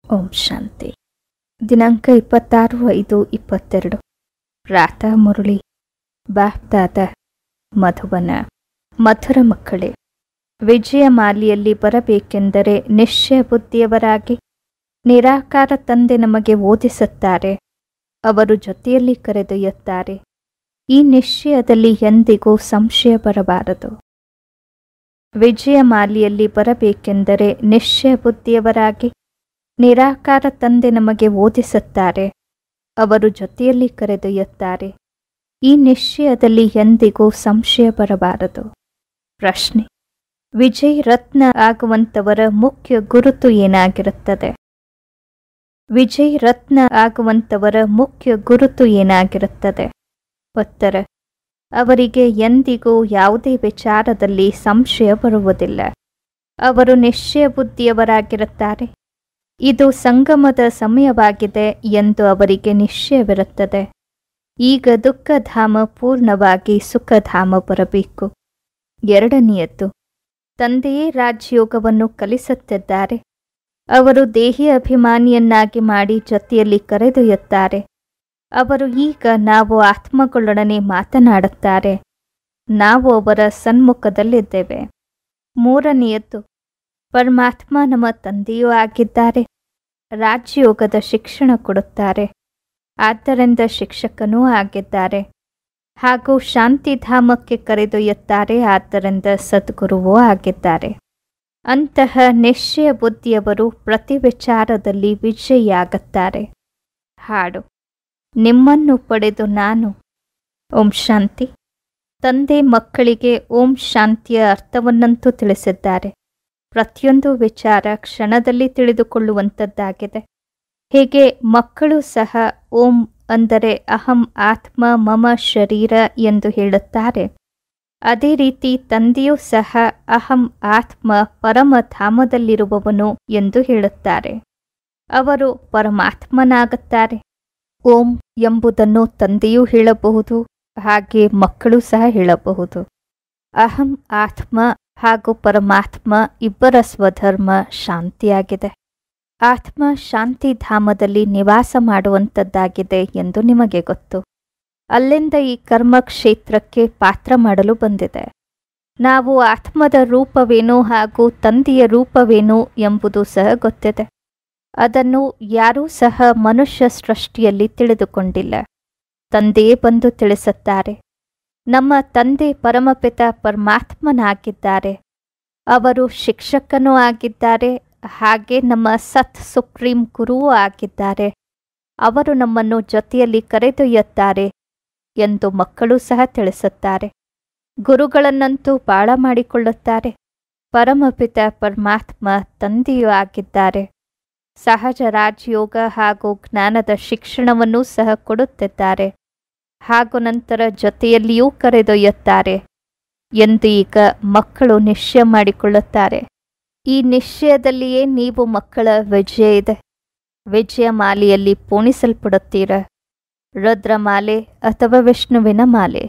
ಓಂ ಶಾಂತಿ ದಿನಾಂಕ ಇಪ್ಪತ್ತಾರು ಐದು ಇಪ್ಪತ್ತೆರಡು ರಾಧಾ ಮುರಳಿ ಬಾಪ್ದಾದ ಮಧುಬನ ಮಧುರ ಮಕ್ಕಳೇ ವಿಜಯಮಾಲಿಯಲ್ಲಿ ಬರಬೇಕೆಂದರೆ ನಿಶ್ಚಯ ಬುದ್ಧಿಯವರಾಗಿ ನಿರಾಕಾರ ತಂದೆ ನಮಗೆ ಓದಿಸುತ್ತಾರೆ ಅವರು ಜೊತೆಯಲ್ಲಿ ಕರೆದೊಯ್ಯುತ್ತಾರೆ ಈ ನಿಶ್ಚಯದಲ್ಲಿ ಎಂದಿಗೂ ಸಂಶಯ ಬರಬಾರದು ವಿಜಯಮಾಲಿಯಲ್ಲಿ ಬರಬೇಕೆಂದರೆ ನಿಶ್ಚಯ ಬುದ್ಧಿಯವರಾಗಿ ನಿರಾಕಾರ ತಂದೆ ನಮಗೆ ಓದಿಸುತ್ತಾರೆ ಅವರು ಜೊತೆಯಲ್ಲಿ ಕರೆದೊಯ್ಯುತ್ತಾರೆ ಈ ನಿಶ್ಚಯದಲ್ಲಿ ಎಂದಿಗೂ ಸಂಶಯ ಬರಬಾರದು ಪ್ರಶ್ನೆ ವಿಜಯ್ ರತ್ನ ಆಗುವಂತವರ ಮುಖ್ಯ ಗುರುತು ಏನಾಗಿರುತ್ತದೆ ವಿಜಯ್ ರತ್ನ ಆಗುವಂತವರ ಮುಖ್ಯ ಗುರುತು ಏನಾಗಿರುತ್ತದೆ ಉತ್ತರ ಅವರಿಗೆ ಎಂದಿಗೂ ಯಾವುದೇ ವಿಚಾರದಲ್ಲಿ ಸಂಶಯ ಬರುವುದಿಲ್ಲ ಅವರು ನಿಶ್ಚಯ ಬುದ್ಧಿಯವರಾಗಿರುತ್ತಾರೆ ಇದು ಸಂಗಮದ ಸಮಯವಾಗಿದೆ ಎಂದು ಅವರಿಗೆ ನಿಶ್ಚಯವಿರುತ್ತದೆ ಈಗ ದುಃಖಧಾಮ ಪೂರ್ಣವಾಗಿ ಸುಖಧಾಮ ಬರಬೇಕು ಎರಡನೆಯದ್ದು ತಂದೆಯೇ ರಾಜಯೋಗವನ್ನು ಕಲಿಸುತ್ತಿದ್ದಾರೆ ಅವರು ದೇಹಿ ಅಭಿಮಾನಿಯನ್ನಾಗಿ ಮಾಡಿ ಜೊತೆಯಲ್ಲಿ ಕರೆದೊಯ್ಯುತ್ತಾರೆ ಅವರು ಈಗ ನಾವು ಆತ್ಮಗಳೊಡನೆ ಮಾತನಾಡುತ್ತಾರೆ ನಾವು ಅವರ ಸನ್ಮುಖದಲ್ಲಿದ್ದೇವೆ ಮೂರನೆಯದ್ದು ಪರಮಾತ್ಮ ನಮ್ಮ ತಂದೆಯೂ ಆಗಿದ್ದಾರೆ ರಾಜಯೋಗದ ಶಿಕ್ಷಣ ಕೊಡುತ್ತಾರೆ ಆದ್ದರಿಂದ ಶಿಕ್ಷಕನೂ ಆಗಿದ್ದಾರೆ ಹಾಗೂ ಶಾಂತಿಧಾಮಕ್ಕೆ ಕರೆದೊಯ್ಯುತ್ತಾರೆ ಆದ್ದರಿಂದ ಸದ್ಗುರುವೂ ಆಗಿದ್ದಾರೆ ಅಂತಹ ನಿಶ್ಚಯ ಬುದ್ಧಿಯವರು ಪ್ರತಿ ವಿಚಾರದಲ್ಲಿ ವಿಜಯಿಯಾಗುತ್ತಾರೆ ಹಾಡು ನಿಮ್ಮನ್ನು ಪಡೆದು ನಾನು ಓಂ ಶಾಂತಿ ತಂದೆ ಮಕ್ಕಳಿಗೆ ಓಂ ಶಾಂತಿಯ ಅರ್ಥವನ್ನಂತೂ ತಿಳಿಸಿದ್ದಾರೆ ಪ್ರತಿಯೊಂದು ವಿಚಾರ ಕ್ಷಣದಲ್ಲಿ ತಿಳಿದುಕೊಳ್ಳುವಂಥದ್ದಾಗಿದೆ ಹೀಗೆ ಮಕ್ಕಳು ಸಹ ಓಂ ಅಂದರೆ ಅಹಂ ಆತ್ಮ ಮಮ ಶರೀರ ಎಂದು ಹೇಳುತ್ತಾರೆ ಅದೇ ರೀತಿ ತಂದೆಯೂ ಸಹ ಅಹಂ ಆತ್ಮ ಪರಮಧಾಮದಲ್ಲಿರುವವನು ಎಂದು ಹೇಳುತ್ತಾರೆ ಅವರು ಪರಮಾತ್ಮನಾಗುತ್ತಾರೆ ಓಂ ಎಂಬುದನ್ನು ತಂದೆಯೂ ಹೇಳಬಹುದು ಹಾಗೆ ಮಕ್ಕಳು ಸಹ ಹೇಳಬಹುದು ಅಹಂ ಆತ್ಮ ಹಾಗೂ ಪರಮಾತ್ಮ ಇಬ್ಬರ ಸ್ವಧರ್ಮ ಶಾಂತಿಯಾಗಿದೆ ಆತ್ಮ ಶಾಂತಿಧಾಮದಲ್ಲಿ ನಿವಾಸ ಮಾಡುವಂಥದ್ದಾಗಿದೆ ಎಂದು ನಿಮಗೆ ಗೊತ್ತು ಅಲ್ಲಿಂದ ಈ ಕರ್ಮ ಕ್ಷೇತ್ರಕ್ಕೆ ಪಾತ್ರ ಮಾಡಲು ಬಂದಿದೆ ನಾವು ಆತ್ಮದ ರೂಪವೇನು ಹಾಗೂ ತಂದೆಯ ರೂಪವೇನು ಎಂಬುದು ಸಹ ಗೊತ್ತಿದೆ ಅದನ್ನು ಯಾರೂ ಸಹ ಮನುಷ್ಯ ಸೃಷ್ಟಿಯಲ್ಲಿ ತಿಳಿದುಕೊಂಡಿಲ್ಲ ತಂದೆಯೇ ಬಂದು ತಿಳಿಸುತ್ತಾರೆ ನಮ್ಮ ತಂದೆ ಪರಮಪಿತ ಪರಮಾತ್ಮನಾಗಿದ್ದಾರೆ ಅವರು ಶಿಕ್ಷಕನೂ ಆಗಿದ್ದಾರೆ ಹಾಗೆ ನಮ್ಮ ಸತ್ ಸುಪ್ರೀಂ ಗುರುವೂ ಆಗಿದ್ದಾರೆ ಅವರು ನಮ್ಮನ್ನು ಜೊತೆಯಲ್ಲಿ ಕರೆದೊಯ್ಯುತ್ತಾರೆ ಎಂದು ಮಕ್ಕಳು ಸಹ ತಿಳಿಸುತ್ತಾರೆ ಗುರುಗಳನ್ನಂತೂ ಬಾಳ ಮಾಡಿಕೊಳ್ಳುತ್ತಾರೆ ಪರಮಪಿತ ಪರಮಾತ್ಮ ತಂದೆಯೂ ಆಗಿದ್ದಾರೆ ಸಹಜ ರಾಜಯೋಗ ಹಾಗೂ ಜ್ಞಾನದ ಶಿಕ್ಷಣವನ್ನೂ ಸಹ ಕೊಡುತ್ತಿದ್ದಾರೆ ಹಾಗೂ ನಂತರ ಜೊತೆಯಲ್ಲಿಯೂ ಕರೆದೊಯ್ಯುತ್ತಾರೆ ಎಂದು ಈಗ ಮಕ್ಕಳು ನಿಶ್ಚಯ ಮಾಡಿಕೊಳ್ಳುತ್ತಾರೆ ಈ ನಿಶ್ಚಯದಲ್ಲಿಯೇ ನೀವು ಮಕ್ಕಳ ವಿಜಯ ಇದೆ ವಿಜಯಮಾಲೆಯಲ್ಲಿ ಪೂಣಿಸಲ್ಪಡುತ್ತೀರ ರುದ್ರಮಾಲೆ ಅಥವಾ ವಿಷ್ಣುವಿನ ಮಾಲೆ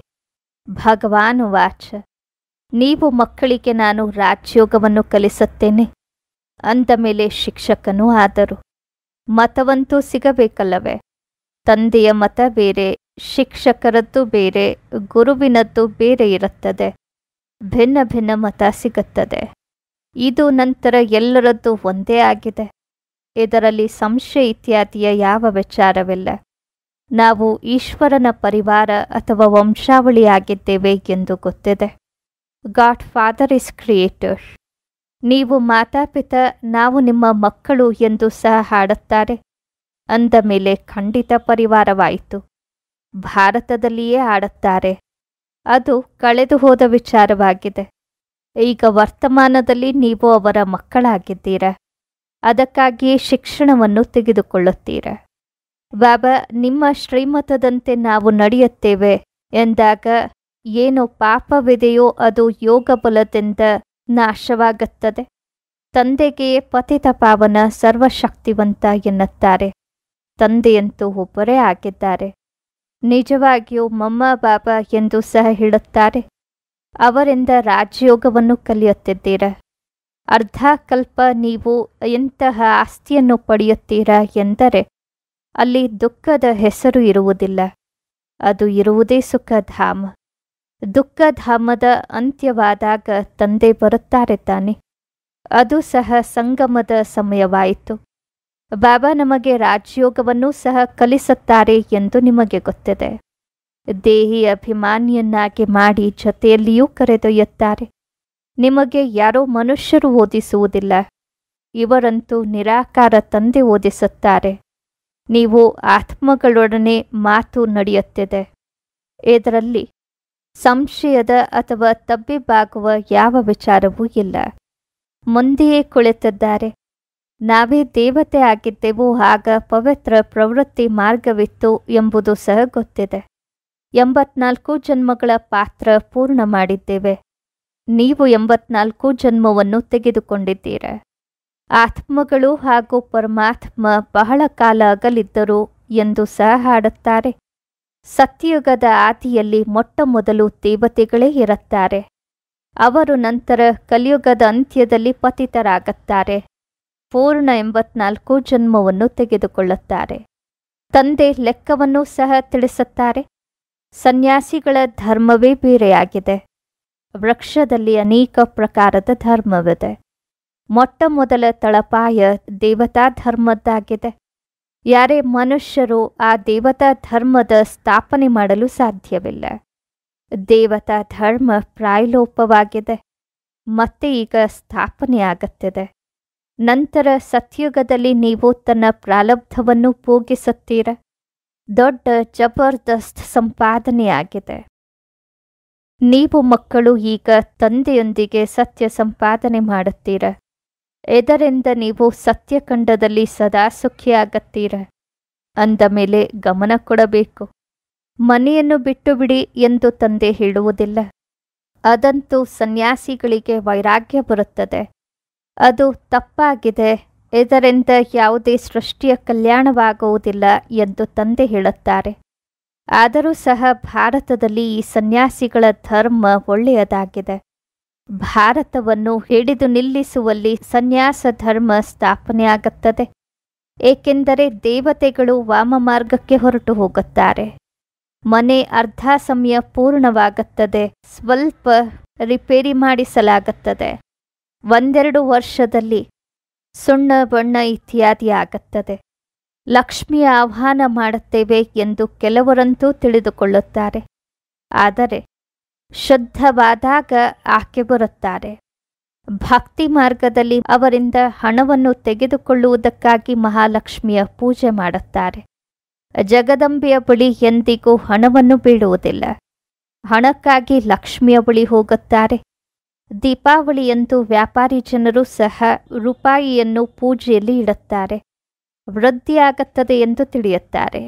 ಭಗವಾನ್ ವಾಚ ನೀವು ಮಕ್ಕಳಿಗೆ ನಾನು ರಾಜಯೋಗವನ್ನು ಕಲಿಸುತ್ತೇನೆ ಅಂದ ಮೇಲೆ ಶಿಕ್ಷಕನೂ ಆದರು ಮತವಂತೂ ಸಿಗಬೇಕಲ್ಲವೇ ತಂದೆಯ ಮತ ಬೇರೆ ಶಿಕ್ಷಕರದ್ದು ಬೇರೆ ಗುರುವಿನದ್ದು ಬೇರೆ ಇರುತ್ತದೆ ಭಿನ್ನ ಭಿನ್ನ ಮತ ಸಿಗುತ್ತದೆ ಇದು ನಂತರ ಎಲ್ಲರದ್ದು ಒಂದೇ ಆಗಿದೆ ಇದರಲ್ಲಿ ಸಂಶಯ ಇತ್ಯಾದಿಯ ಯಾವ ವಿಚಾರವಿಲ್ಲ ನಾವು ಈಶ್ವರನ ಪರಿವಾರ ಅಥವಾ ವಂಶಾವಳಿಯಾಗಿದ್ದೇವೆ ಎಂದು ಗೊತ್ತಿದೆ ಗಾಡ್ ಫಾದರ್ ಇಸ್ ಕ್ರಿಯೇಟರ್ ನೀವು ಮಾತಾಪಿತ ನಾವು ನಿಮ್ಮ ಮಕ್ಕಳು ಎಂದು ಸಹ ಹಾಡುತ್ತಾರೆ ಅಂದ ಮೇಲೆ ಖಂಡಿತ ಪರಿವಾರವಾಯಿತು ಭಾರತದಲ್ಲಿಯೇ ಆಡುತ್ತಾರೆ ಅದು ಕಳೆದು ಹೋದ ವಿಚಾರವಾಗಿದೆ ಈಗ ವರ್ತಮಾನದಲ್ಲಿ ನೀವು ಅವರ ಮಕ್ಕಳಾಗಿದ್ದೀರ ಅದಕ್ಕಾಗಿಯೇ ಶಿಕ್ಷಣವನ್ನು ತೆಗೆದುಕೊಳ್ಳುತ್ತೀರ ಬಾಬಾ ನಿಮ್ಮ ಶ್ರೀಮತದಂತೆ ನಾವು ನಡೆಯುತ್ತೇವೆ ಎಂದಾಗ ಏನು ಪಾಪವಿದೆಯೋ ಅದು ಯೋಗ ಬಲದಿಂದ ನಾಶವಾಗುತ್ತದೆ ತಂದೆಗೆ ಪತಿತ ಪಾವನ ಸರ್ವಶಕ್ತಿವಂತ ಎನ್ನುತ್ತಾರೆ ತಂದೆಯಂತೂ ಒಬ್ಬರೇ ಆಗಿದ್ದಾರೆ ನಿಜವಾಗಿಯೂ ಮಮ್ಮ ಬಾಬಾ ಎಂದು ಸಹ ಹೇಳುತ್ತಾರೆ ಅವರಿಂದ ರಾಜಯೋಗವನ್ನು ಕಲಿಯುತ್ತಿದ್ದೀರ ಅರ್ಧ ಕಲ್ಪ ನೀವು ಎಂತಹ ಆಸ್ತಿಯನ್ನು ಪಡೆಯುತ್ತೀರಾ ಎಂದರೆ ಅಲ್ಲಿ ದುಃಖದ ಹೆಸರು ಇರುವುದಿಲ್ಲ ಅದು ಇರುವುದೇ ಸುಖಧಾಮ ದುಃಖಧಾಮದ ಅಂತ್ಯವಾದಾಗ ತಂದೆ ಬರುತ್ತಾರೆ ತಾನೆ ಅದು ಸಹ ಸಂಗಮದ ಸಮಯವಾಯಿತು ಬಾಬಾ ನಮಗೆ ರಾಜಯೋಗವನ್ನೂ ಸಹ ಕಲಿಸುತ್ತಾರೆ ಎಂದು ನಿಮಗೆ ಗೊತ್ತಿದೆ ದೇಹಿ ಅಭಿಮಾನಿಯನ್ನಾಗಿ ಮಾಡಿ ಜೊತೆಯಲ್ಲಿಯೂ ಕರೆದೊಯ್ಯುತ್ತಾರೆ ನಿಮಗೆ ಯಾರೋ ಮನುಷ್ಯರು ಓದಿಸುವುದಿಲ್ಲ ಇವರಂತೂ ನಿರಾಕಾರ ತಂದೆ ಓದಿಸುತ್ತಾರೆ ನೀವು ಆತ್ಮಗಳೊಡನೆ ಮಾತು ನಡೆಯುತ್ತಿದೆ ಇದರಲ್ಲಿ ಸಂಶಯದ ಅಥವಾ ತಬ್ಬಿಬ್ಬಾಗುವ ಯಾವ ವಿಚಾರವೂ ಇಲ್ಲ ಮುಂದೆಯೇ ಕುಳಿತಿದ್ದಾರೆ ನಾವೇ ದೇವತೆ ಆಗಿದ್ದೆವು ಆಗ ಪವಿತ್ರ ಪ್ರವೃತ್ತಿ ಮಾರ್ಗವಿತ್ತು ಎಂಬುದು ಸಹ ಗೊತ್ತಿದೆ ಎಂಬತ್ನಾಲ್ಕು ಜನ್ಮಗಳ ಪಾತ್ರ ಪೂರ್ಣ ಮಾಡಿದ್ದೇವೆ ನೀವು ಎಂಬತ್ನಾಲ್ಕು ಜನ್ಮವನ್ನು ತೆಗೆದುಕೊಂಡಿದ್ದೀರ ಆತ್ಮಗಳು ಹಾಗೂ ಪರಮಾತ್ಮ ಬಹಳ ಕಾಲ ಅಗಲಿದ್ದರು ಎಂದು ಸಹ ಹಾಡುತ್ತಾರೆ ಸತ್ಯಯುಗದ ಆದಿಯಲ್ಲಿ ಮೊಟ್ಟ ಮೊದಲು ದೇವತೆಗಳೇ ಇರುತ್ತಾರೆ ಅವರು ನಂತರ ಕಲಿಯುಗದ ಅಂತ್ಯದಲ್ಲಿ ಪತಿತರಾಗುತ್ತಾರೆ ಪೂರ್ಣ ಎಂಬತ್ನಾಲ್ಕು ಜನ್ಮವನ್ನು ತೆಗೆದುಕೊಳ್ಳುತ್ತಾರೆ ತಂದೆ ಲೆಕ್ಕವನ್ನು ಸಹ ತಿಳಿಸುತ್ತಾರೆ ಸನ್ಯಾಸಿಗಳ ಧರ್ಮವೇ ಬೇರೆಯಾಗಿದೆ ವೃಕ್ಷದಲ್ಲಿ ಅನೇಕ ಪ್ರಕಾರದ ಧರ್ಮವಿದೆ ಮೊಟ್ಟ ಮೊದಲ ತಳಪಾಯ ದೇವತಾ ಧರ್ಮದ್ದಾಗಿದೆ ಯಾರೇ ಮನುಷ್ಯರು ಆ ದೇವತಾ ಧರ್ಮದ ಸ್ಥಾಪನೆ ಮಾಡಲು ಸಾಧ್ಯವಿಲ್ಲ ದೇವತಾ ಧರ್ಮ ಪ್ರಾಯಲೋಪವಾಗಿದೆ ಮತ್ತೆ ಈಗ ಸ್ಥಾಪನೆಯಾಗುತ್ತಿದೆ ನಂತರ ಸತ್ಯುಗದಲ್ಲಿ ನೀವು ತನ್ನ ಪ್ರಾರಬ್ಧವನ್ನು ಭೋಗಿಸುತ್ತೀರ ದೊಡ್ಡ ಜಬರ್ದಸ್ತ್ ಸಂಪಾದನೆಯಾಗಿದೆ ನೀವು ಮಕ್ಕಳು ಈಗ ತಂದೆಯೊಂದಿಗೆ ಸತ್ಯ ಸಂಪಾದನೆ ಮಾಡುತ್ತೀರ ಇದರಿಂದ ನೀವು ಸತ್ಯಖಂಡದಲ್ಲಿ ಸದಾ ಸುಖಿಯಾಗತ್ತೀರ ಅಂದ ಮೇಲೆ ಗಮನ ಕೊಡಬೇಕು ಮನೆಯನ್ನು ಬಿಟ್ಟು ಬಿಡಿ ಎಂದು ತಂದೆ ಹೇಳುವುದಿಲ್ಲ ಅದಂತೂ ಸನ್ಯಾಸಿಗಳಿಗೆ ವೈರಾಗ್ಯ ಬರುತ್ತದೆ ಅದು ತಪ್ಪಾಗಿದೆ ಇದರಿಂದ ಯಾವುದೇ ಸೃಷ್ಟಿಯ ಕಲ್ಯಾಣವಾಗುವುದಿಲ್ಲ ಎಂದು ತಂದೆ ಹೇಳುತ್ತಾರೆ ಆದರೂ ಸಹ ಭಾರತದಲ್ಲಿ ಈ ಸನ್ಯಾಸಿಗಳ ಧರ್ಮ ಒಳ್ಳೆಯದಾಗಿದೆ ಭಾರತವನ್ನು ಹಿಡಿದು ನಿಲ್ಲಿಸುವಲ್ಲಿ ಸನ್ಯಾಸ ಧರ್ಮ ಸ್ಥಾಪನೆಯಾಗುತ್ತದೆ ಏಕೆಂದರೆ ದೇವತೆಗಳು ವಾಮ ಮಾರ್ಗಕ್ಕೆ ಹೊರಟು ಹೋಗುತ್ತಾರೆ ಮನೆ ಅರ್ಧ ಸಮಯ ಪೂರ್ಣವಾಗುತ್ತದೆ ಸ್ವಲ್ಪ ರಿಪೇರಿ ಮಾಡಿಸಲಾಗುತ್ತದೆ ಒಂದೆರಡು ವರ್ಷದಲ್ಲಿ ಸುಣ್ಣ ಬಣ್ಣ ಇತ್ಯಾದಿ ಆಗುತ್ತದೆ ಲಕ್ಷ್ಮಿಯ ಆಹ್ವಾನ ಮಾಡುತ್ತೇವೆ ಎಂದು ಕೆಲವರಂತೂ ತಿಳಿದುಕೊಳ್ಳುತ್ತಾರೆ ಆದರೆ ಶುದ್ಧವಾದಾಗ ಆಕೆ ಬರುತ್ತಾರೆ ಭಕ್ತಿ ಮಾರ್ಗದಲ್ಲಿ ಅವರಿಂದ ಹಣವನ್ನು ತೆಗೆದುಕೊಳ್ಳುವುದಕ್ಕಾಗಿ ಮಹಾಲಕ್ಷ್ಮಿಯ ಪೂಜೆ ಮಾಡುತ್ತಾರೆ ಜಗದಂಬೆಯ ಬಳಿ ಎಂದಿಗೂ ಹಣವನ್ನು ಬೀಳುವುದಿಲ್ಲ ಹಣಕ್ಕಾಗಿ ಲಕ್ಷ್ಮಿಯ ಬಳಿ ಹೋಗುತ್ತಾರೆ ದೀಪಾವಳಿಯಂದು ವ್ಯಾಪಾರಿ ಜನರು ಸಹ ರೂಪಾಯಿಯನ್ನು ಪೂಜೆಯಲ್ಲಿ ಇಡುತ್ತಾರೆ ವೃದ್ಧಿಯಾಗುತ್ತದೆ ಎಂದು ತಿಳಿಯುತ್ತಾರೆ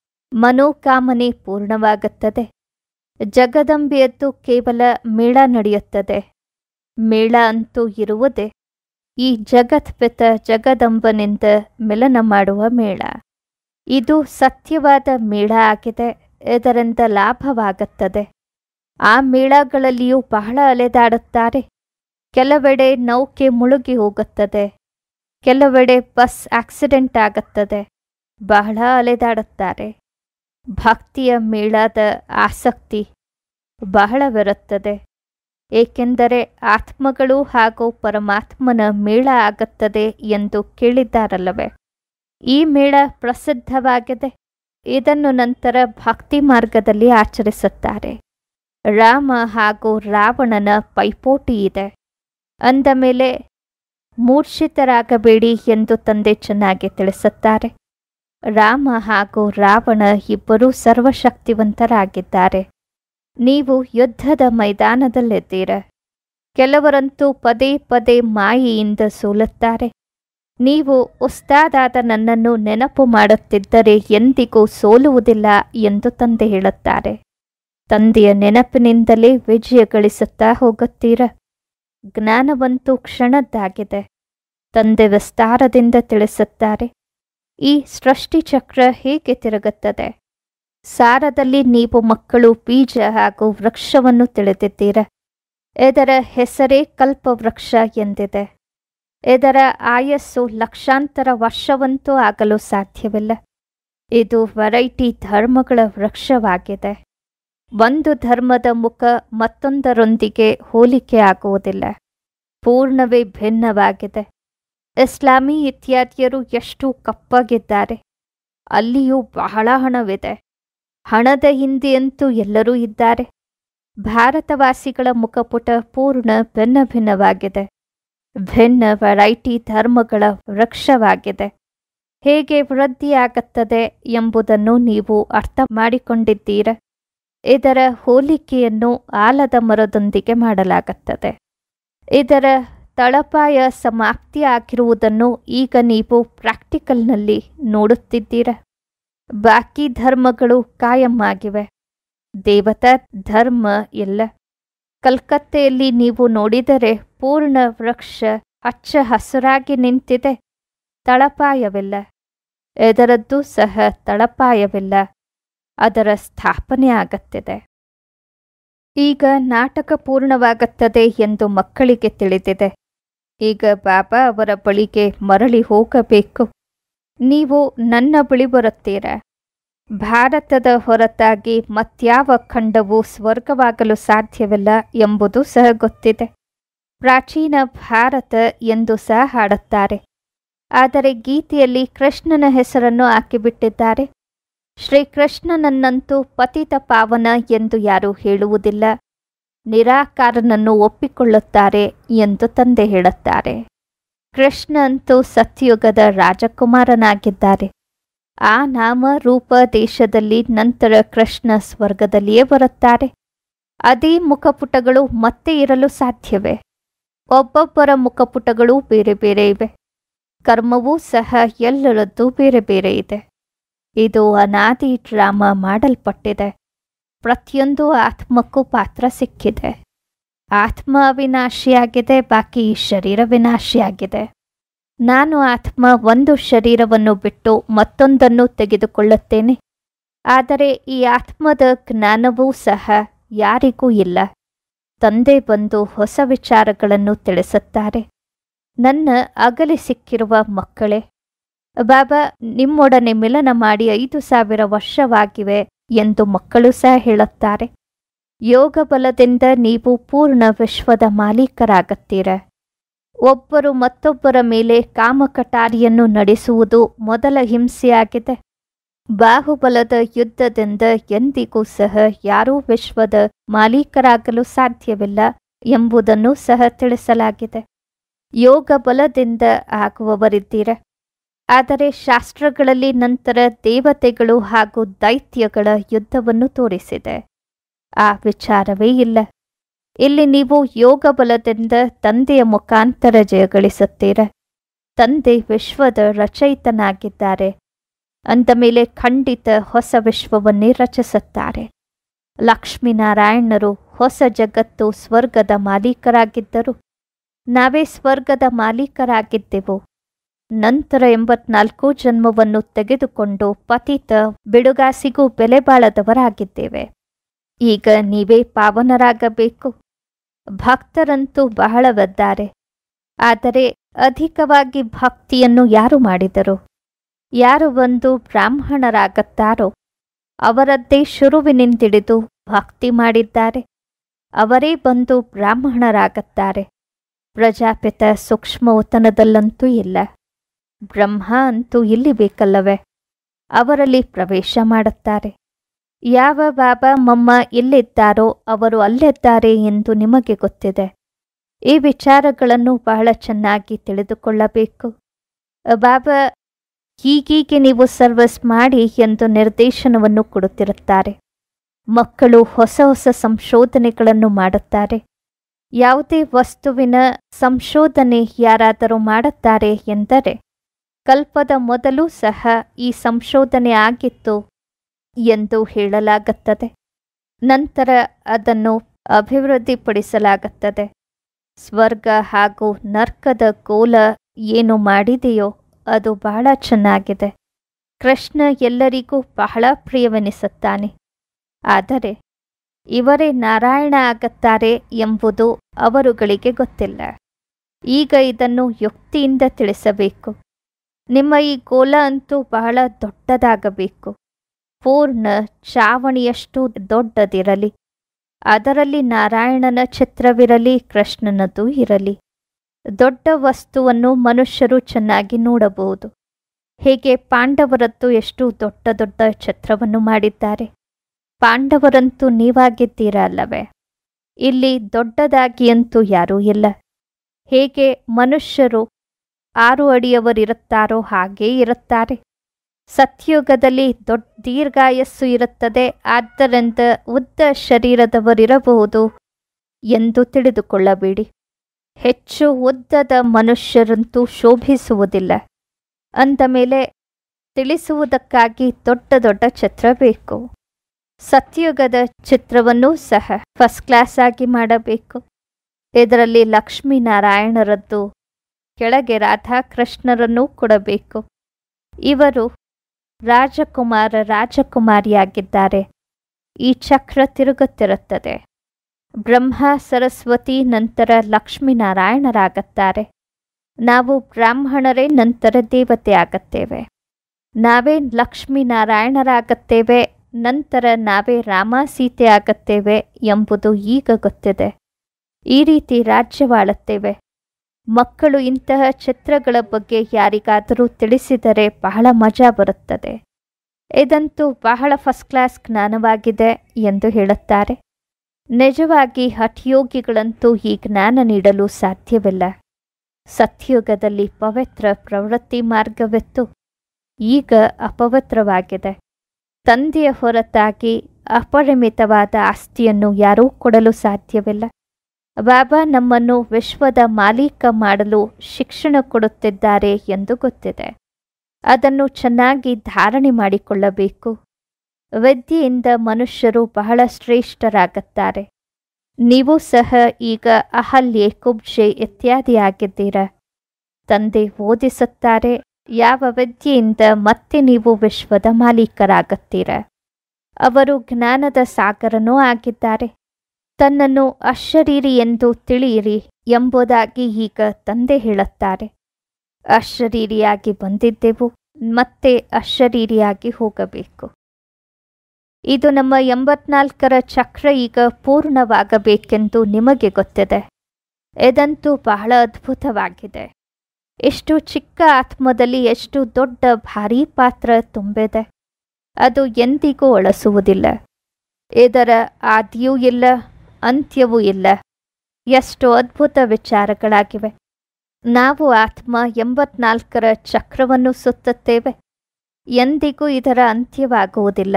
ಮನೋಕಾಮನೆ ಪೂರ್ಣವಾಗುತ್ತದೆ ಜಗದಂಬೆಯದ್ದು ಕೇವಲ ಮೇಳ ನಡೆಯುತ್ತದೆ ಮೇಳ ಅಂತೂ ಇರುವುದೇ ಈ ಜಗತ್ಪಿತ ಜಗದಂಬನಿಂದ ಮಿಲನ ಮಾಡುವ ಮೇಳ ಇದು ಸತ್ಯವಾದ ಮೇಳ ಆಗಿದೆ ಇದರಿಂದ ಲಾಭವಾಗುತ್ತದೆ ಆ ಮೇಳಗಳಲ್ಲಿಯೂ ಬಹಳ ಅಲೆದಾಡುತ್ತಾರೆ ಕೆಲವೆಡೆ ನೌಕೆ ಮುಳುಗಿ ಹೋಗುತ್ತದೆ ಕೆಲವೆಡೆ ಬಸ್ ಆಕ್ಸಿಡೆಂಟ್ ಆಗುತ್ತದೆ ಬಹಳ ಅಲೆದಾಡುತ್ತಾರೆ ಭಕ್ತಿಯ ಮೇಳದ ಆಸಕ್ತಿ ಬಹಳವಿರುತ್ತದೆ ಏಕೆಂದರೆ ಆತ್ಮಗಳು ಹಾಗೂ ಪರಮಾತ್ಮನ ಮೇಳ ಆಗುತ್ತದೆ ಎಂದು ಕೇಳಿದ್ದಾರಲ್ಲವೇ ಈ ಮೇಳ ಪ್ರಸಿದ್ಧವಾಗಿದೆ ಇದನ್ನು ನಂತರ ಭಕ್ತಿ ಮಾರ್ಗದಲ್ಲಿ ಆಚರಿಸುತ್ತಾರೆ ರಾಮ ಹಾಗೂ ರಾವಣನ ಪೈಪೋಟಿ ಇದೆ ಅಂದ ಮೇಲೆ ಮೂರ್ಛಿತರಾಗಬೇಡಿ ಎಂದು ತಂದೆ ಚೆನ್ನಾಗಿ ತಿಳಿಸುತ್ತಾರೆ ರಾಮ ಹಾಗೂ ರಾವಣ ಇಬ್ಬರೂ ಸರ್ವಶಕ್ತಿವಂತರಾಗಿದ್ದಾರೆ ನೀವು ಯುದ್ಧದ ಮೈದಾನದಲ್ಲಿದ್ದೀರ ಕೆಲವರಂತೂ ಪದೇ ಪದೇ ಮಾಯೆಯಿಂದ ಸೋಲುತ್ತಾರೆ ನೀವು ಉಸ್ತಾದಾದ ನನ್ನನ್ನು ನೆನಪು ಮಾಡುತ್ತಿದ್ದರೆ ಎಂದಿಗೂ ಸೋಲುವುದಿಲ್ಲ ಎಂದು ತಂದೆ ಹೇಳುತ್ತಾರೆ ತಂದೆಯ ನೆನಪಿನಿಂದಲೇ ವಿಜಯ ಗಳಿಸುತ್ತಾ ಹೋಗುತ್ತೀರ ಜ್ಞಾನವಂತೂ ಕ್ಷಣದ್ದಾಗಿದೆ ತಂದೆ ವಿಸ್ತಾರದಿಂದ ತಿಳಿಸುತ್ತಾರೆ ಈ ಸೃಷ್ಟಿಚಕ್ರ ಹೇಗೆ ತಿರುಗುತ್ತದೆ ಸಾರದಲ್ಲಿ ನೀವು ಮಕ್ಕಳು ಬೀಜ ಹಾಗೂ ವೃಕ್ಷವನ್ನು ತಿಳಿದಿದ್ದೀರ ಇದರ ಹೆಸರೇ ಕಲ್ಪವೃಕ್ಷ ಎಂದಿದೆ ಇದರ ಆಯಸ್ಸು ಲಕ್ಷಾಂತರ ವರ್ಷವಂತೂ ಆಗಲು ಸಾಧ್ಯವಿಲ್ಲ ಇದು ವೆರೈಟಿ ಧರ್ಮಗಳ ವೃಕ್ಷವಾಗಿದೆ ಒಂದು ಧರ್ಮದ ಮುಖ ಮತ್ತೊಂದರೊಂದಿಗೆ ಹೋಲಿಕೆ ಆಗುವುದಿಲ್ಲ ಪೂರ್ಣವೇ ಭಿನ್ನವಾಗಿದೆ ಇಸ್ಲಾಮಿ ಇತ್ಯಾದಿಯರು ಎಷ್ಟು ಕಪ್ಪಾಗಿದ್ದಾರೆ ಅಲ್ಲಿಯೂ ಬಹಳ ಹಣವಿದೆ ಹಣದ ಹಿಂದೆಯಂತೂ ಎಲ್ಲರೂ ಇದ್ದಾರೆ ಭಾರತವಾಸಿಗಳ ಮುಖಪುಟ ಪೂರ್ಣ ಭಿನ್ನ ಭಿನ್ನವಾಗಿದೆ ಭಿನ್ನ ವೆರೈಟಿ ಧರ್ಮಗಳ ವೃಕ್ಷವಾಗಿದೆ ಹೇಗೆ ವೃದ್ಧಿಯಾಗುತ್ತದೆ ಎಂಬುದನ್ನು ನೀವು ಅರ್ಥ ಮಾಡಿಕೊಂಡಿದ್ದೀರ ಇದರ ಹೋಲಿಕೆಯನ್ನು ಆಲದ ಮರದೊಂದಿಗೆ ಮಾಡಲಾಗುತ್ತದೆ ಇದರ ತಳಪಾಯ ಸಮಾಪ್ತಿ ಆಗಿರುವುದನ್ನು ಈಗ ನೀವು ಪ್ರಾಕ್ಟಿಕಲ್ನಲ್ಲಿ ನೋಡುತ್ತಿದ್ದೀರ ಬಾಕಿ ಧರ್ಮಗಳು ಕಾಯಂ ಆಗಿವೆ ದೇವತಾ ಧರ್ಮ ಇಲ್ಲ ಕಲ್ಕತ್ತೆಯಲ್ಲಿ ನೀವು ನೋಡಿದರೆ ಪೂರ್ಣ ವೃಕ್ಷ ಹಚ್ಚ ಹಸುರಾಗಿ ನಿಂತಿದೆ ತಳಪಾಯವಿಲ್ಲ ಇದರದ್ದು ಸಹ ತಳಪಾಯವಿಲ್ಲ ಅದರ ಸ್ಥಾಪನೆ ಆಗತ್ತಿದೆ ಈಗ ನಾಟಕ ಪೂರ್ಣವಾಗುತ್ತದೆ ಎಂದು ಮಕ್ಕಳಿಗೆ ತಿಳಿದಿದೆ ಈಗ ಬಾಬಾ ಅವರ ಬಳಿಗೆ ಮರಳಿ ಹೋಗಬೇಕು ನೀವು ನನ್ನ ಬಳಿ ಬರುತ್ತೀರಾ ಭಾರತದ ಹೊರತಾಗಿ ಮತ್ಯಾವ ಖಂಡವು ಸ್ವರ್ಗವಾಗಲು ಸಾಧ್ಯವಿಲ್ಲ ಎಂಬುದು ಸಹ ಗೊತ್ತಿದೆ ಪ್ರಾಚೀನ ಭಾರತ ಎಂದು ಸಹ ಹಾಡುತ್ತಾರೆ ಆದರೆ ಗೀತೆಯಲ್ಲಿ ಕೃಷ್ಣನ ಹೆಸರನ್ನು ಹಾಕಿಬಿಟ್ಟಿದ್ದಾರೆ ಶ್ರೀಕೃಷ್ಣನನ್ನಂತೂ ಪತಿತ ಪಾವನ ಎಂದು ಯಾರೂ ಹೇಳುವುದಿಲ್ಲ ನಿರಾಕಾರನನ್ನು ಒಪ್ಪಿಕೊಳ್ಳುತ್ತಾರೆ ಎಂದು ತಂದೆ ಹೇಳುತ್ತಾರೆ ಕೃಷ್ಣ ಅಂತೂ ಸತ್ಯುಗದ ರಾಜಕುಮಾರನಾಗಿದ್ದಾರೆ ಆ ನಾಮ ರೂಪ ದೇಶದಲ್ಲಿ ನಂತರ ಕೃಷ್ಣ ಸ್ವರ್ಗದಲ್ಲಿಯೇ ಬರುತ್ತಾರೆ ಅದೇ ಮುಖಪುಟಗಳು ಮತ್ತೆ ಇರಲು ಸಾಧ್ಯವೇ ಒಬ್ಬೊಬ್ಬರ ಮುಖಪುಟಗಳು ಬೇರೆ ಬೇರೆ ಇವೆ ಕರ್ಮವೂ ಸಹ ಎಲ್ಲರದ್ದು ಬೇರೆ ಬೇರೆ ಇದೆ ಇದು ಅನಾದಿ ಡ್ರಾಮಾ ಮಾಡಲ್ಪಟ್ಟಿದೆ ಪ್ರತಿಯೊಂದು ಆತ್ಮಕ್ಕೂ ಪಾತ್ರ ಸಿಕ್ಕಿದೆ ಆತ್ಮ ಅವಿನಾಶಿಯಾಗಿದೆ ಬಾಕಿ ಶರೀರ ವಿನಾಶಿಯಾಗಿದೆ ನಾನು ಆತ್ಮ ಒಂದು ಶರೀರವನ್ನು ಬಿಟ್ಟು ಮತ್ತೊಂದನ್ನು ತೆಗೆದುಕೊಳ್ಳುತ್ತೇನೆ ಆದರೆ ಈ ಆತ್ಮದ ಜ್ಞಾನವೂ ಸಹ ಯಾರಿಗೂ ಇಲ್ಲ ತಂದೆ ಬಂದು ಹೊಸ ವಿಚಾರಗಳನ್ನು ತಿಳಿಸುತ್ತಾರೆ ನನ್ನ ಅಗಲಿ ಸಿಕ್ಕಿರುವ ಮಕ್ಕಳೇ ಬಾಬಾ ನಿಮ್ಮೊಡನೆ ಮಿಲನ ಮಾಡಿ ಐದು ಸಾವಿರ ವರ್ಷವಾಗಿವೆ ಎಂದು ಮಕ್ಕಳು ಸಹ ಹೇಳುತ್ತಾರೆ ಯೋಗ ಬಲದಿಂದ ನೀವು ಪೂರ್ಣ ವಿಶ್ವದ ಮಾಲೀಕರಾಗುತ್ತೀರ ಒಬ್ಬರು ಮತ್ತೊಬ್ಬರ ಮೇಲೆ ಕಾಮಕಟಾರಿಯನ್ನು ನಡೆಸುವುದು ಮೊದಲ ಹಿಂಸೆಯಾಗಿದೆ ಬಾಹುಬಲದ ಯುದ್ಧದಿಂದ ಎಂದಿಗೂ ಸಹ ಯಾರೂ ವಿಶ್ವದ ಮಾಲೀಕರಾಗಲು ಸಾಧ್ಯವಿಲ್ಲ ಎಂಬುದನ್ನು ಸಹ ತಿಳಿಸಲಾಗಿದೆ ಯೋಗ ಬಲದಿಂದ ಆಗುವವರಿದ್ದೀರ ಆದರೆ ಶಾಸ್ತ್ರಗಳಲ್ಲಿ ನಂತರ ದೇವತೆಗಳು ಹಾಗೂ ದೈತ್ಯಗಳ ಯುದ್ಧವನ್ನು ತೋರಿಸಿದೆ ಆ ವಿಚಾರವೇ ಇಲ್ಲ ಇಲ್ಲಿ ನೀವು ಯೋಗ ಬಲದಿಂದ ತಂದೆಯ ಮುಖಾಂತರ ಜಯಗಳಿಸುತ್ತೀರ ತಂದೆ ವಿಶ್ವದ ರಚಯಿತನಾಗಿದ್ದಾರೆ ಅಂದ ಮೇಲೆ ಖಂಡಿತ ಹೊಸ ವಿಶ್ವವನ್ನೇ ರಚಿಸುತ್ತಾರೆ ಲಕ್ಷ್ಮೀನಾರಾಯಣರು ಹೊಸ ಜಗತ್ತು ಸ್ವರ್ಗದ ಮಾಲೀಕರಾಗಿದ್ದರು ನಾವೇ ಸ್ವರ್ಗದ ಮಾಲೀಕರಾಗಿದ್ದೆವು ನಂತರ ಎಂಬತ್ನಾಲ್ಕು ಜನ್ಮವನ್ನು ತೆಗೆದುಕೊಂಡು ಪತಿತ ಬಿಡುಗಾಸಿಗೂ ಬೆಲೆ ಬಾಳದವರಾಗಿದ್ದೇವೆ ಈಗ ನೀವೇ ಪಾವನರಾಗಬೇಕು ಭಕ್ತರಂತೂ ಬಹಳವಿದ್ದಾರೆ ಆದರೆ ಅಧಿಕವಾಗಿ ಭಕ್ತಿಯನ್ನು ಯಾರು ಮಾಡಿದರು ಯಾರು ಒಂದು ಬ್ರಾಹ್ಮಣರಾಗುತ್ತಾರೋ ಅವರದ್ದೇ ಶುರುವಿನಿಂದಿಡಿದು ಭಕ್ತಿ ಮಾಡಿದ್ದಾರೆ ಅವರೇ ಬಂದು ಬ್ರಾಹ್ಮಣರಾಗುತ್ತಾರೆ ಪ್ರಜಾಪಿತ ಸೂಕ್ಷ್ಮವತನದಲ್ಲಂತೂ ಇಲ್ಲ ಬ್ರಹ್ಮ ಅಂತೂ ಇಲ್ಲಿ ಬೇಕಲ್ಲವೇ ಅವರಲ್ಲಿ ಪ್ರವೇಶ ಮಾಡುತ್ತಾರೆ ಯಾವ ಬಾಬಾ ಮಮ್ಮ ಎಲ್ಲಿದ್ದಾರೋ ಅವರು ಅಲ್ಲಿದ್ದಾರೆ ಎಂದು ನಿಮಗೆ ಗೊತ್ತಿದೆ ಈ ವಿಚಾರಗಳನ್ನು ಬಹಳ ಚೆನ್ನಾಗಿ ತಿಳಿದುಕೊಳ್ಳಬೇಕು ಬಾಬಾ ಹೀಗೀಗೆ ನೀವು ಸರ್ವಿಸ್ ಮಾಡಿ ಎಂದು ನಿರ್ದೇಶನವನ್ನು ಕೊಡುತ್ತಿರುತ್ತಾರೆ ಮಕ್ಕಳು ಹೊಸ ಹೊಸ ಸಂಶೋಧನೆಗಳನ್ನು ಮಾಡುತ್ತಾರೆ ಯಾವುದೇ ವಸ್ತುವಿನ ಸಂಶೋಧನೆ ಯಾರಾದರೂ ಮಾಡುತ್ತಾರೆ ಎಂದರೆ ಕಲ್ಪದ ಮೊದಲು ಸಹ ಈ ಸಂಶೋಧನೆ ಆಗಿತ್ತು ಎಂದು ಹೇಳಲಾಗುತ್ತದೆ ನಂತರ ಅದನ್ನು ಅಭಿವೃದ್ಧಿಪಡಿಸಲಾಗುತ್ತದೆ ಸ್ವರ್ಗ ಹಾಗೂ ನರ್ಕದ ಗೋಲ ಏನು ಮಾಡಿದೆಯೋ ಅದು ಬಹಳ ಚೆನ್ನಾಗಿದೆ ಕೃಷ್ಣ ಎಲ್ಲರಿಗೂ ಬಹಳ ಪ್ರಿಯವೆನಿಸುತ್ತಾನೆ ಆದರೆ ಇವರೇ ನಾರಾಯಣ ಆಗುತ್ತಾರೆ ಎಂಬುದು ಅವರುಗಳಿಗೆ ಗೊತ್ತಿಲ್ಲ ಈಗ ಇದನ್ನು ಯುಕ್ತಿಯಿಂದ ತಿಳಿಸಬೇಕು ನಿಮ್ಮ ಈ ಗೋಲ ಅಂತೂ ಬಹಳ ದೊಡ್ಡದಾಗಬೇಕು ಪೂರ್ಣ ಚಾವಣಿಯಷ್ಟು ದೊಡ್ಡದಿರಲಿ ಅದರಲ್ಲಿ ನಾರಾಯಣನ ಚಿತ್ರವಿರಲಿ ಕೃಷ್ಣನದು ಇರಲಿ ದೊಡ್ಡ ವಸ್ತುವನ್ನು ಮನುಷ್ಯರು ಚೆನ್ನಾಗಿ ನೋಡಬಹುದು ಹೇಗೆ ಪಾಂಡವರದ್ದು ಎಷ್ಟು ದೊಡ್ಡ ದೊಡ್ಡ ಚಿತ್ರವನ್ನು ಮಾಡಿದ್ದಾರೆ ಪಾಂಡವರಂತೂ ನೀವಾಗಿದ್ದೀರಾ ಅಲ್ಲವೇ ಇಲ್ಲಿ ದೊಡ್ಡದಾಗಿ ಅಂತೂ ಯಾರೂ ಇಲ್ಲ ಹೇಗೆ ಮನುಷ್ಯರು ಆರು ಅಡಿಯವರಿರುತ್ತಾರೋ ಹಾಗೇ ಇರುತ್ತಾರೆ ಸತ್ಯುಗದಲ್ಲಿ ದೊಡ್ಡ ದೀರ್ಘಾಯಸ್ಸು ಇರುತ್ತದೆ ಆದ್ದರಿಂದ ಉದ್ದ ಶರೀರದವರಿರಬಹುದು ಎಂದು ತಿಳಿದುಕೊಳ್ಳಬೇಡಿ ಹೆಚ್ಚು ಉದ್ದದ ಮನುಷ್ಯರಂತೂ ಶೋಭಿಸುವುದಿಲ್ಲ ಅಂದ ಮೇಲೆ ತಿಳಿಸುವುದಕ್ಕಾಗಿ ದೊಡ್ಡ ದೊಡ್ಡ ಚಿತ್ರ ಬೇಕು ಸತ್ಯುಗದ ಚಿತ್ರವನ್ನೂ ಸಹ ಫಸ್ಟ್ ಕ್ಲಾಸ್ ಆಗಿ ಮಾಡಬೇಕು ಇದರಲ್ಲಿ ಲಕ್ಷ್ಮೀನಾರಾಯಣರದ್ದು ಕೆಳಗೆ ರಾಧಾಕೃಷ್ಣರನ್ನೂ ಕೊಡಬೇಕು ಇವರು ರಾಜಕುಮಾರ ರಾಜಕುಮಾರಿಯಾಗಿದ್ದಾರೆ ಈ ಚಕ್ರ ತಿರುಗುತ್ತಿರುತ್ತದೆ ಬ್ರಹ್ಮ ಸರಸ್ವತಿ ನಂತರ ಲಕ್ಷ್ಮೀನಾರಾಯಣರಾಗುತ್ತಾರೆ ನಾವು ಬ್ರಾಹ್ಮಣರೇ ನಂತರ ದೇವತೆ ಆಗುತ್ತೇವೆ ನಾವೇ ಲಕ್ಷ್ಮೀನಾರಾಯಣರಾಗುತ್ತೇವೆ ನಂತರ ನಾವೇ ರಾಮ ಸೀತೆ ಆಗುತ್ತೇವೆ ಎಂಬುದು ಈಗ ಗೊತ್ತಿದೆ ಈ ರೀತಿ ರಾಜ್ಯವಾಳುತ್ತೇವೆ ಮಕ್ಕಳು ಇಂತಹ ಚಿತ್ರಗಳ ಬಗ್ಗೆ ಯಾರಿಗಾದರೂ ತಿಳಿಸಿದರೆ ಬಹಳ ಮಜಾ ಬರುತ್ತದೆ ಇದಂತೂ ಬಹಳ ಫಸ್ಟ್ ಕ್ಲಾಸ್ ಜ್ಞಾನವಾಗಿದೆ ಎಂದು ಹೇಳುತ್ತಾರೆ ನಿಜವಾಗಿ ಹಠಯೋಗಿಗಳಂತೂ ಈ ಜ್ಞಾನ ನೀಡಲು ಸಾಧ್ಯವಿಲ್ಲ ಸತ್ಯುಗದಲ್ಲಿ ಪವಿತ್ರ ಪ್ರವೃತ್ತಿ ಮಾರ್ಗವಿತ್ತು ಈಗ ಅಪವಿತ್ರವಾಗಿದೆ ತಂದೆಯ ಹೊರತಾಗಿ ಅಪರಿಮಿತವಾದ ಆಸ್ತಿಯನ್ನು ಯಾರೂ ಕೊಡಲು ಸಾಧ್ಯವಿಲ್ಲ ಬಾಬಾ ನಮ್ಮನ್ನು ವಿಶ್ವದ ಮಾಲೀಕ ಮಾಡಲು ಶಿಕ್ಷಣ ಕೊಡುತ್ತಿದ್ದಾರೆ ಎಂದು ಗೊತ್ತಿದೆ ಅದನ್ನು ಚೆನ್ನಾಗಿ ಧಾರಣೆ ಮಾಡಿಕೊಳ್ಳಬೇಕು ವಿದ್ಯೆಯಿಂದ ಮನುಷ್ಯರು ಬಹಳ ಶ್ರೇಷ್ಠರಾಗುತ್ತಾರೆ ನೀವು ಸಹ ಈಗ ಅಹಲ್ಯೆ ಕುಬ್ಜೆ ಇತ್ಯಾದಿಯಾಗಿದ್ದೀರ ತಂದೆ ಓದಿಸುತ್ತಾರೆ ಯಾವ ವಿದ್ಯೆಯಿಂದ ಮತ್ತೆ ನೀವು ವಿಶ್ವದ ಮಾಲೀಕರಾಗುತ್ತೀರ ಅವರು ಜ್ಞಾನದ ಸಾಗರನೂ ಆಗಿದ್ದಾರೆ ತನ್ನನ್ನು ಅಶರೀರಿ ಎಂದು ತಿಳಿಯಿರಿ ಎಂಬುದಾಗಿ ಈಗ ತಂದೆ ಹೇಳುತ್ತಾರೆ ಅಶರೀರಿಯಾಗಿ ಬಂದಿದ್ದೆವು ಮತ್ತೆ ಅಶರೀರಿಯಾಗಿ ಹೋಗಬೇಕು ಇದು ನಮ್ಮ ಎಂಬತ್ನಾಲ್ಕರ ಚಕ್ರ ಈಗ ಪೂರ್ಣವಾಗಬೇಕೆಂದು ನಿಮಗೆ ಗೊತ್ತಿದೆ ಇದಂತೂ ಬಹಳ ಅದ್ಭುತವಾಗಿದೆ ಎಷ್ಟು ಚಿಕ್ಕ ಆತ್ಮದಲ್ಲಿ ಎಷ್ಟು ದೊಡ್ಡ ಭಾರೀ ಪಾತ್ರ ತುಂಬಿದೆ ಅದು ಎಂದಿಗೂ ಅಳಸುವುದಿಲ್ಲ ಇದರ ಆದಿಯೂ ಇಲ್ಲ ಅಂತ್ಯವೂ ಇಲ್ಲ ಎಷ್ಟು ಅದ್ಭುತ ವಿಚಾರಗಳಾಗಿವೆ ನಾವು ಆತ್ಮ ಎಂಬತ್ನಾಲ್ಕರ ಚಕ್ರವನ್ನು ಸುತ್ತುತ್ತೇವೆ ಎಂದಿಗೂ ಇದರ ಅಂತ್ಯವಾಗುವುದಿಲ್ಲ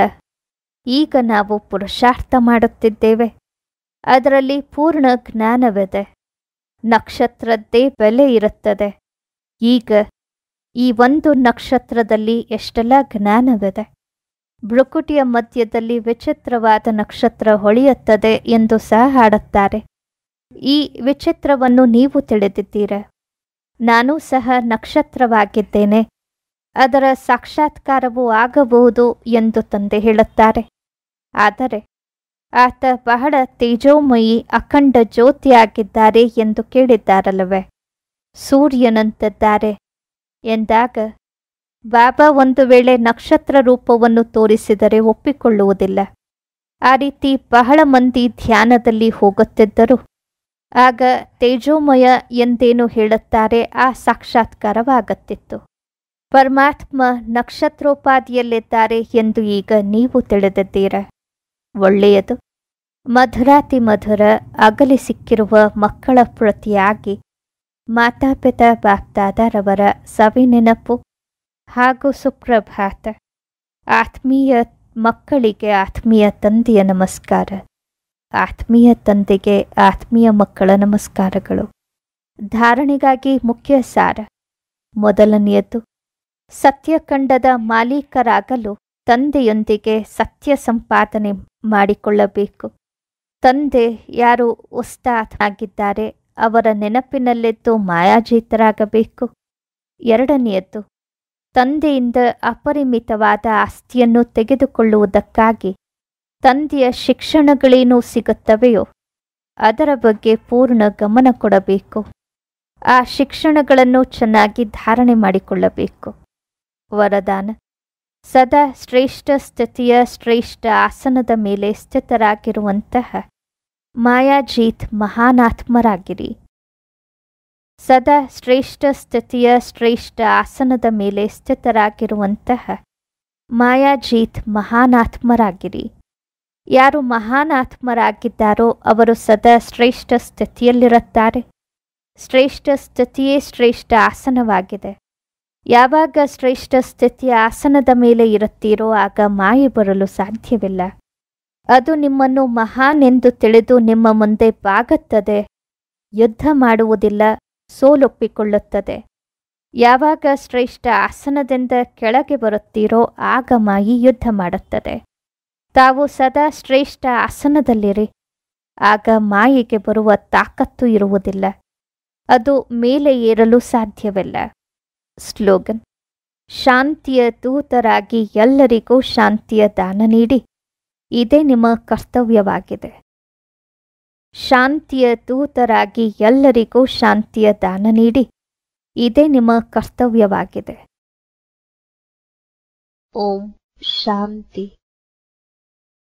ಈಗ ನಾವು ಪುರುಷಾರ್ಥ ಮಾಡುತ್ತಿದ್ದೇವೆ ಅದರಲ್ಲಿ ಪೂರ್ಣ ಜ್ಞಾನವಿದೆ ನಕ್ಷತ್ರದ್ದೇ ಬೆಲೆ ಇರುತ್ತದೆ ಈಗ ಈ ಒಂದು ನಕ್ಷತ್ರದಲ್ಲಿ ಎಷ್ಟೆಲ್ಲ ಜ್ಞಾನವಿದೆ ಭ್ರುಕುಟಿಯ ಮಧ್ಯದಲ್ಲಿ ವಿಚಿತ್ರವಾದ ನಕ್ಷತ್ರ ಹೊಳೆಯುತ್ತದೆ ಎಂದು ಸಹ ಹಾಡುತ್ತಾರೆ ಈ ವಿಚಿತ್ರವನ್ನು ನೀವು ತಿಳಿದಿದ್ದೀರ ನಾನು ಸಹ ನಕ್ಷತ್ರವಾಗಿದ್ದೇನೆ ಅದರ ಸಾಕ್ಷಾತ್ಕಾರವೂ ಆಗಬಹುದು ಎಂದು ತಂದೆ ಹೇಳುತ್ತಾರೆ ಆದರೆ ಆತ ಬಹಳ ತೇಜೋಮಯಿ ಅಖಂಡ ಜ್ಯೋತಿಯಾಗಿದ್ದಾರೆ ಎಂದು ಕೇಳಿದ್ದಾರಲ್ಲವೇ ಸೂರ್ಯನಂತಿದ್ದಾರೆ ಎಂದಾಗ ಬಾಬಾ ಒಂದು ವೇಳೆ ನಕ್ಷತ್ರ ರೂಪವನ್ನು ತೋರಿಸಿದರೆ ಒಪ್ಪಿಕೊಳ್ಳುವುದಿಲ್ಲ ಆ ರೀತಿ ಬಹಳ ಮಂದಿ ಧ್ಯಾನದಲ್ಲಿ ಹೋಗುತ್ತಿದ್ದರು ಆಗ ತೇಜೋಮಯ ಎಂದೇನು ಹೇಳುತ್ತಾರೆ ಆ ಸಾಕ್ಷಾತ್ಕಾರವಾಗುತ್ತಿತ್ತು ಪರಮಾತ್ಮ ನಕ್ಷತ್ರೋಪಾದಿಯಲ್ಲಿದ್ದಾರೆ ಎಂದು ಈಗ ನೀವು ತಿಳಿದಿದ್ದೀರ ಒಳ್ಳೆಯದು ಮಧುರಾತಿ ಮಧುರ ಅಗಲಿ ಸಿಕ್ಕಿರುವ ಮಕ್ಕಳ ಪ್ರತಿಯಾಗಿ ಮಾತಾಪಿತಾ ಬಾಪ್ದಾದರವರ ಸವಿನೆನಪು ಹಾಗೂ ಸುಪ್ರಭಾತ ಆತ್ಮೀಯ ಮಕ್ಕಳಿಗೆ ಆತ್ಮೀಯ ತಂದೆಯ ನಮಸ್ಕಾರ ಆತ್ಮೀಯ ತಂದೆಗೆ ಆತ್ಮೀಯ ಮಕ್ಕಳ ನಮಸ್ಕಾರಗಳು ಧಾರಣೆಗಾಗಿ ಮುಖ್ಯ ಸಾರ ಮೊದಲನೆಯದು ಸತ್ಯಖಂಡದ ಮಾಲೀಕರಾಗಲು ತಂದೆಯೊಂದಿಗೆ ಸತ್ಯ ಸಂಪಾದನೆ ಮಾಡಿಕೊಳ್ಳಬೇಕು ತಂದೆ ಯಾರು ಉಸ್ತಾದ್ ಆಗಿದ್ದಾರೆ ಅವರ ನೆನಪಿನಲ್ಲಿದ್ದು ಮಾಯಾಜೀತರಾಗಬೇಕು ಎರಡನೆಯದ್ದು ತಂದೆಯಿಂದ ಅಪರಿಮಿತವಾದ ಆಸ್ತಿಯನ್ನು ತೆಗೆದುಕೊಳ್ಳುವುದಕ್ಕಾಗಿ ತಂದೆಯ ಶಿಕ್ಷಣಗಳೇನು ಸಿಗುತ್ತವೆಯೋ ಅದರ ಬಗ್ಗೆ ಪೂರ್ಣ ಗಮನ ಕೊಡಬೇಕು ಆ ಶಿಕ್ಷಣಗಳನ್ನು ಚೆನ್ನಾಗಿ ಧಾರಣೆ ಮಾಡಿಕೊಳ್ಳಬೇಕು ವರದಾನ ಸದಾ ಶ್ರೇಷ್ಠ ಸ್ಥಿತಿಯ ಶ್ರೇಷ್ಠ ಆಸನದ ಮೇಲೆ ಸ್ಥಿತರಾಗಿರುವಂತಹ ಮಾಯಾಜೀತ್ ಮಹಾನಾತ್ಮರಾಗಿರಿ ಸದಾ ಶ್ರೇಷ್ಠ ಸ್ಥಿತಿಯ ಶ್ರೇಷ್ಠ ಆಸನದ ಮೇಲೆ ಸ್ಥಿತರಾಗಿರುವಂತಹ ಮಾಯಾಜೀತ್ ಮಹಾನಾತ್ಮರಾಗಿರಿ ಯಾರು ಮಹಾನಾತ್ಮರಾಗಿದ್ದಾರೋ ಅವರು ಸದಾ ಶ್ರೇಷ್ಠ ಸ್ಥಿತಿಯಲ್ಲಿರುತ್ತಾರೆ ಶ್ರೇಷ್ಠ ಸ್ಥಿತಿಯೇ ಶ್ರೇಷ್ಠ ಆಸನವಾಗಿದೆ ಯಾವಾಗ ಶ್ರೇಷ್ಠ ಸ್ಥಿತಿಯ ಆಸನದ ಮೇಲೆ ಇರುತ್ತೀರೋ ಆಗ ಮಾಯೆ ಬರಲು ಸಾಧ್ಯವಿಲ್ಲ ಅದು ನಿಮ್ಮನ್ನು ಮಹಾನೆಂದು ತಿಳಿದು ನಿಮ್ಮ ಮುಂದೆ ಬಾಗುತ್ತದೆ ಯುದ್ಧ ಮಾಡುವುದಿಲ್ಲ ಸೋಲೊಪ್ಪಿಕೊಳ್ಳುತ್ತದೆ ಯಾವಾಗ ಶ್ರೇಷ್ಠ ಆಸನದಿಂದ ಕೆಳಗೆ ಬರುತ್ತೀರೋ ಆಗ ಮಾಯಿ ಯುದ್ಧ ಮಾಡುತ್ತದೆ ತಾವು ಸದಾ ಶ್ರೇಷ್ಠ ಆಸನದಲ್ಲಿರಿ ಆಗ ಮಾಯಿಗೆ ಬರುವ ತಾಕತ್ತು ಇರುವುದಿಲ್ಲ ಅದು ಮೇಲೆ ಏರಲು ಸಾಧ್ಯವಿಲ್ಲ ಸ್ಲೋಗನ್ ಶಾಂತಿಯ ದೂತರಾಗಿ ಎಲ್ಲರಿಗೂ ಶಾಂತಿಯ ದಾನ ನೀಡಿ ಇದೇ ನಿಮ್ಮ ಕರ್ತವ್ಯವಾಗಿದೆ ಶಾಂತಿಯ ದೂತರಾಗಿ ಎಲ್ಲರಿಗೂ ಶಾಂತಿಯ ದಾನ ನೀಡಿ ಇದೇ ನಿಮ್ಮ ಕರ್ತವ್ಯವಾಗಿದೆ ಓಂ ಶಾಂತಿ